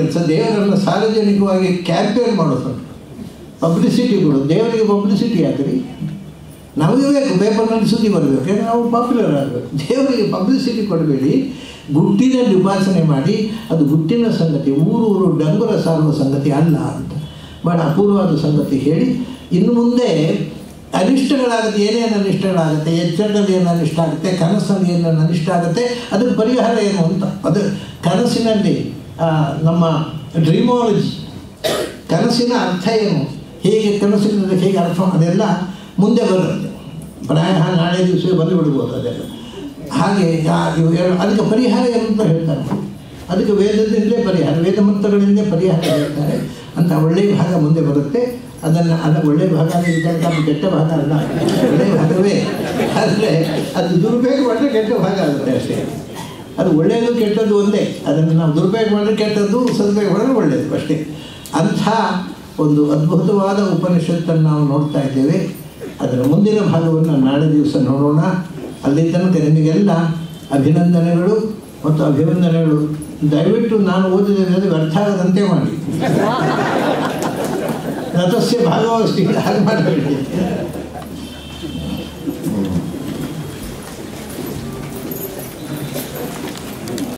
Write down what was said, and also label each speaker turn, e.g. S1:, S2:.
S1: ಕೆಲಸ ದೇವರನ್ನು ಸಾರ್ವಜನಿಕವಾಗಿ ಕ್ಯಾಂಪೇನ್ ಮಾಡೋದು ಪಬ್ಲಿಸಿಟಿ ಕೊಡೋದು ದೇವರಿಗೆ ಪಬ್ಲಿಸಿಟಿ ಹಾಕ್ರಿ ನಮಗೆ ಬೇಕು ಪೇಪರ್ನಲ್ಲಿ ಸುದ್ದಿ ಬರಬೇಕು ಯಾಕಂದ್ರೆ ನಾವು ಪಾಪ್ಯುಲರ್ ಆಗಬೇಕು ದೇವರಿಗೆ ಪಬ್ಲಿಸಿಟಿ ಕೊಡಬೇಡಿ ಗುಟ್ಟಿನಲ್ಲಿ ಉಪಾಸನೆ ಮಾಡಿ ಅದು ಗುಟ್ಟಿನ ಸಂಗತಿ ಊರೂರು ಡಂಗುರ ಸಾರುವ ಸಂಗತಿ ಅಲ್ಲ ಅಂತ ಭಾಳ ಅಪೂರ್ವವಾದ ಸಂಗತಿ ಹೇಳಿ ಇನ್ನು ಮುಂದೆ ಅನಿಷ್ಟಗಳಾಗುತ್ತೆ ಏನೇನು ಅನಿಷ್ಟಗಳಾಗುತ್ತೆ ಎಚ್ಚರದಲ್ಲಿ ಏನು ಅನಿಷ್ಟ ಆಗುತ್ತೆ ಕನಸಲ್ಲಿ ಏನು ಅನಿಷ್ಟ ಆಗುತ್ತೆ ಅದಕ್ಕೆ ಪರಿಹಾರ ಏನು ಅಂತ ಅದು ಕನಸಿನಲ್ಲಿ ಆ, ನಮ್ಮ ಡ್ರೀಮಾಲಜಿ ಕನಸಿನ ಅರ್ಥ ಏನು ಹೇಗೆ ಕನಸಿನಲ್ಲಿ ಹೇಗೆ ಅರ್ಥ ಅದೆಲ್ಲ ಮುಂದೆ ಬರುತ್ತೆ ಪ್ರಾಯ ನಾಳೆ ದಿವಸ ಬಂದು ಬಿಡ್ಬೋದು ಅದೆಲ್ಲ ಹಾಗೆ ಆ- ಇವು ಎರಡು ಅದಕ್ಕೆ ಪರಿಹಾರ ಏನು ಅಂತ ಹೇಳ್ತಾರೆ ಅದಕ್ಕೆ ವೇದದಿಂದಲೇ ಪರಿಹಾರ ವೇದ ಮಂತ್ರಗಳಿಂದಲೇ ಪರಿಹಾರ ಹೇಳ್ತಾರೆ ಅಂತ ಒಳ್ಳೆಯ ಭಾಗ ಮುಂದೆ ಬರುತ್ತೆ ಅದನ್ನು ಅದ ಒಳ್ಳೆಯ ಭಾಗ ಅಂದರೆ ಅದು ಕೆಟ್ಟ ಭಾಗ ಅಲ್ಲ ಒಳ್ಳೆಯ ಭಾಗವೇ ಆದರೆ ಅದು ದುರುಪಯೋಗ ಮಾಡಿದ್ರೆ ಕೆಟ್ಟ ಭಾಗ ಆಗುತ್ತೆ ಅಷ್ಟೇ ಅದು ಒಳ್ಳೆಯದು ಕೆಟ್ಟದ್ದು ಒಂದೇ ಅದನ್ನು ನಾವು ದುರುಪಯೋಗ ಮಾಡಿದ್ರೆ ಕೆಟ್ಟದ್ದು ಸದುಪಯೋಗ ಮಾಡಿದ್ರೆ ಒಳ್ಳೆಯದು ಅಷ್ಟೇ ಅಂಥ ಒಂದು ಅದ್ಭುತವಾದ ಉಪನಿಷತ್ತನ್ನು ನಾವು ನೋಡ್ತಾ ಇದ್ದೇವೆ ಅದರ ಮುಂದಿನ ಭಾಗವನ್ನು ನಾಳೆ ದಿವಸ ನೋಡೋಣ ಅಲ್ಲಿ ತನಕ ನಿಮಗೆಲ್ಲ ಅಭಿನಂದನೆಗಳು ಮತ್ತು ಅಭಿವಂದನೆಗಳು ದಯವಿಟ್ಟು ನಾನು ಓದಿದರೆ ವ್ಯರ್ಥ ಆಗದಂತೆ ಮಾಡಿ ರಥಸ್ಯ ಭಾಗವಹಿಸಿ ಹಾಗೆ ಮಾಡಬೇಡಿ